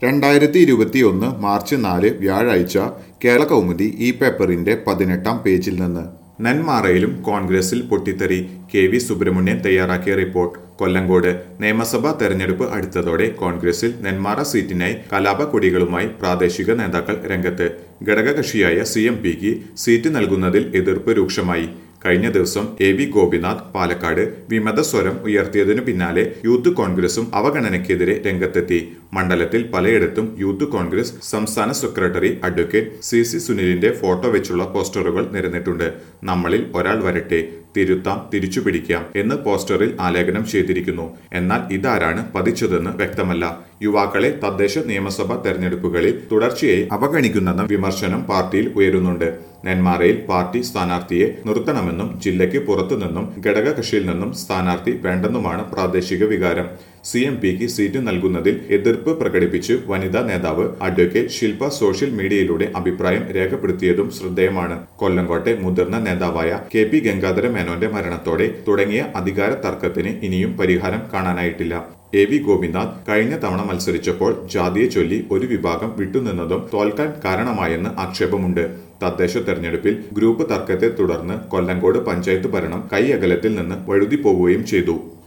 രണ്ടായിരത്തി ഇരുപത്തിയൊന്ന് മാർച്ച് നാല് വ്യാഴാഴ്ച കേരള കൗമുദി ഈ പേപ്പറിന്റെ പതിനെട്ടാം പേജിൽ നിന്ന് നെന്മാറയിലും കോൺഗ്രസിൽ പൊട്ടിത്തെറി കെ വി സുബ്രഹ്മണ്യൻ തയ്യാറാക്കിയ റിപ്പോർട്ട് കൊല്ലങ്കോട് നിയമസഭാ തെരഞ്ഞെടുപ്പ് അടുത്തതോടെ കോൺഗ്രസിൽ നെന്മാറ സീറ്റിനായി കലാപക്കൊടികളുമായി പ്രാദേശിക നേതാക്കൾ രംഗത്ത് ഘടകകക്ഷിയായ സി എം പിക്ക് സീറ്റ് നൽകുന്നതിൽ എതിർപ്പ് രൂക്ഷമായി കഴിഞ്ഞ ദിവസം എ വി ഗോപിനാഥ് പാലക്കാട് വിമത സ്വരം ഉയർത്തിയതിനു പിന്നാലെ യൂത്ത് കോൺഗ്രസും അവഗണനയ്ക്കെതിരെ രംഗത്തെത്തി മണ്ഡലത്തിൽ പലയിടത്തും യൂത്ത് കോൺഗ്രസ് സംസ്ഥാന സെക്രട്ടറി അഡ്വക്കേറ്റ് സി സി സുനിലിന്റെ ഫോട്ടോ വെച്ചുള്ള പോസ്റ്ററുകൾ നിരന്നിട്ടുണ്ട് നമ്മളിൽ ഒരാൾ വരട്ടെ തിരുത്താം തിരിച്ചുപിടിക്കാം എന്ന് പോസ്റ്ററിൽ ആലേഖനം ചെയ്തിരിക്കുന്നു എന്നാൽ ഇതാരാണ് പതിച്ചതെന്ന് വ്യക്തമല്ല യുവാക്കളെ തദ്ദേശ നിയമസഭാ തെരഞ്ഞെടുപ്പുകളിൽ തുടർച്ചയായി അവഗണിക്കുന്നെന്ന വിമർശനം പാർട്ടിയിൽ ഉയരുന്നുണ്ട് നെന്മാറയിൽ പാർട്ടി സ്ഥാനാർത്ഥിയെ നിർത്തണമെന്നും ജില്ലയ്ക്ക് പുറത്തുനിന്നും ഘടകകക്ഷിയിൽ നിന്നും സ്ഥാനാർത്ഥി വേണ്ടെന്നുമാണ് പ്രാദേശിക വികാരം സി എം പിക്ക് സീറ്റ് നൽകുന്നതിൽ എതിർപ്പ് പ്രകടിപ്പിച്ച് വനിതാ നേതാവ് അഡ്വക്കേറ്റ് ശില്പ സോഷ്യൽ മീഡിയയിലൂടെ അഭിപ്രായം രേഖപ്പെടുത്തിയതും ശ്രദ്ധേയമാണ് കൊല്ലങ്കോട്ടെ മുതിർന്ന നേതാവായ കെ പി ഗംഗാധര മേനോന്റെ മരണത്തോടെ തുടങ്ങിയ അധികാര തർക്കത്തിന് ഇനിയും പരിഹാരം കാണാനായിട്ടില്ല എ വി ഗോപിനാഥ് കഴിഞ്ഞ തവണ മത്സരിച്ചപ്പോൾ ജാതിയെ ചൊല്ലി ഒരു വിഭാഗം വിട്ടുനിന്നതും തോൽക്കാൻ കാരണമായെന്ന് ആക്ഷേപമുണ്ട് തദ്ദേശ തെരഞ്ഞെടുപ്പിൽ ഗ്രൂപ്പ് തർക്കത്തെ തുടർന്ന് കൊല്ലങ്കോട് പഞ്ചായത്ത് ഭരണം കൈയകലത്തിൽ നിന്ന് വഴുതി പോവുകയും ചെയ്തു